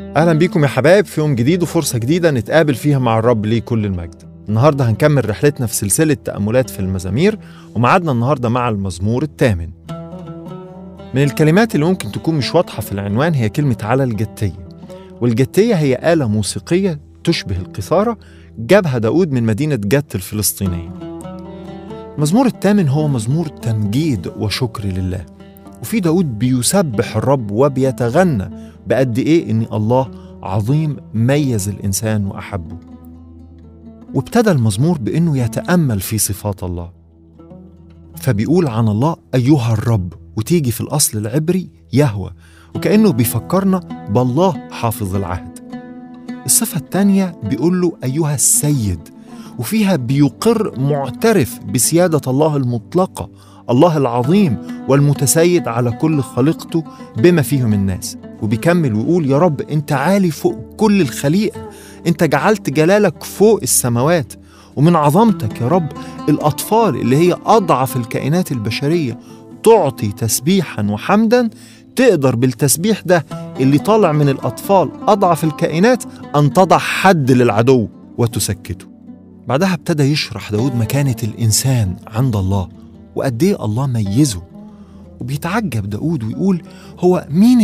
اهلا بيكم يا حبايب في يوم جديد وفرصه جديده نتقابل فيها مع الرب ليه كل المجد النهارده هنكمل رحلتنا في سلسله تاملات في المزامير ومعادنا النهارده مع المزمور الثامن من الكلمات اللي ممكن تكون مش واضحه في العنوان هي كلمه على الجتيه والجتيه هي اله موسيقيه تشبه القيثاره جابها داود من مدينه جت الفلسطينيه المزمور الثامن هو مزمور تمجيد وشكر لله وفي داود بيسبح الرب وبيتغنى بقد ايه ان الله عظيم ميز الانسان واحبه وابتدى المزمور بانه يتامل في صفات الله فبيقول عن الله ايها الرب وتيجي في الاصل العبري يهوى وكانه بيفكرنا بالله حافظ العهد الصفه الثانيه بيقول له ايها السيد وفيها بيقر معترف بسياده الله المطلقه الله العظيم والمتسيد على كل خليقته بما فيهم الناس وبيكمل ويقول يا رب انت عالي فوق كل الخليقه انت جعلت جلالك فوق السماوات ومن عظمتك يا رب الاطفال اللي هي اضعف الكائنات البشريه تعطي تسبيحا وحمدا تقدر بالتسبيح ده اللي طالع من الاطفال اضعف الكائنات ان تضع حد للعدو وتسكته بعدها ابتدى يشرح داود مكانه الانسان عند الله وقد ايه الله ميزه وبيتعجب داود ويقول هو مين